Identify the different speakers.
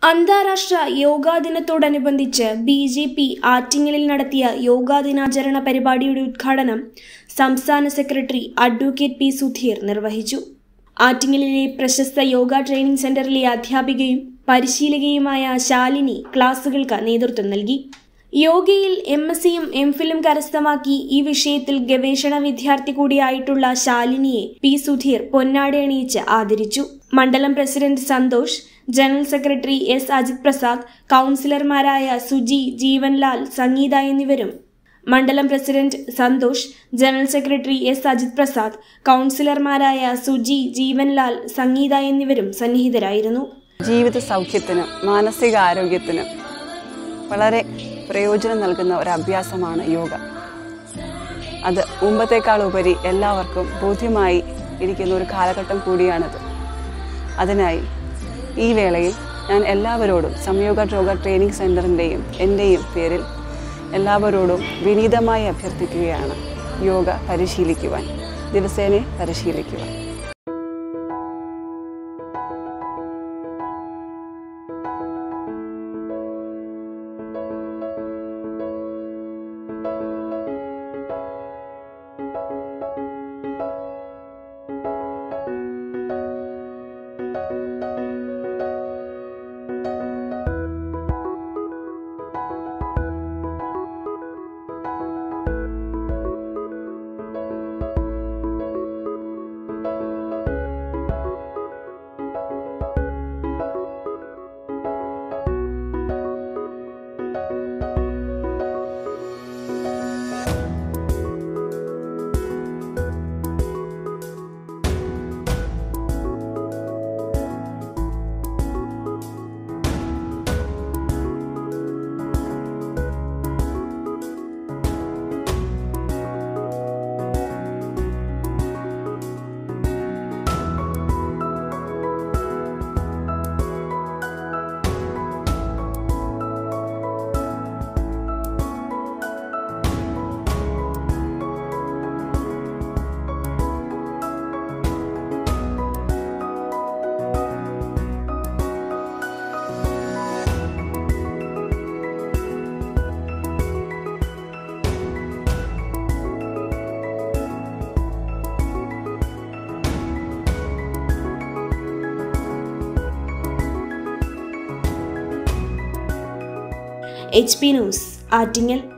Speaker 1: അന്താരാഷ്ട്ര യോഗാ ദിനത്തോടനുബന്ധിച്ച് B J P ആറ്റിങ്ങലിൽ നടത്തിയ യോഗാ ദിനാചരണ പരിപാടിയുടെ ഉദ്ഘാടനം സംസ്ഥാന സെക്രട്ടറി അഡ്വക്കേറ്റ് പി സുധീർ നിർവഹിച്ചു ആറ്റിങ്ങലിലെ പ്രശസ്ത യോഗ ട്രെയിനിംഗ് സെന്ററിലെ അധ്യാപികയും പരിശീലകയുമായ ശാലിനി ക്ലാസുകൾക്ക് നേതൃത്വം നൽകി യോഗയിൽ എം എസ് സിയും എം ഫിലും കരസ്ഥമാക്കി ഈ വിഷയത്തിൽ ഗവേഷണ വിദ്യാർത്ഥി കൂടിയായിട്ടുള്ള ശാലിനിയെ പി സുധീർ പൊന്നാടി അണിയിച്ച് ആദരിച്ചു മണ്ഡലം president Santhosh general secretary S Ajith Prasad കൗൺസിലർമാരായ സുജി ജീവൻലാൽ സംഗീത എന്നിവരും മണ്ഡലം president Santhosh general secretary S Ajith Prasad കൗൺസിലർമാരായ സുജി ജീവൻലാൽ സംഗീത എന്നിവരും സന്നിഹിതരായിരുന്നു
Speaker 2: ജീവിത സൗഖ്യത്തിനും മാനസികാരോഗ്യത്തിനും വളരെ പ്രയോജനം നൽകുന്ന ഒരു അഭ്യാസമാണ് യോഗ അത് മുമ്പത്തേക്കാൾ ഉപരി എല്ലാവർക്കും ബോധ്യമായി ഇരിക്കുന്ന ഒരു കാലഘട്ടം കൂടിയാണിത് അതിനായി ഈ വേളയിൽ ഞാൻ എല്ലാവരോടും സംയോഗ യോഗ ട്രെയിനിങ് സെൻറ്ററിൻ്റെയും എൻ്റെയും പേരിൽ എല്ലാവരോടും വിനീതമായി അഭ്യർത്ഥിക്കുകയാണ് യോഗ പരിശീലിക്കുവാൻ ദിവസേന പരിശീലിക്കുവാൻ
Speaker 1: എച്ച് പി ന്യൂസ് ആറ്റിങ്ങൽ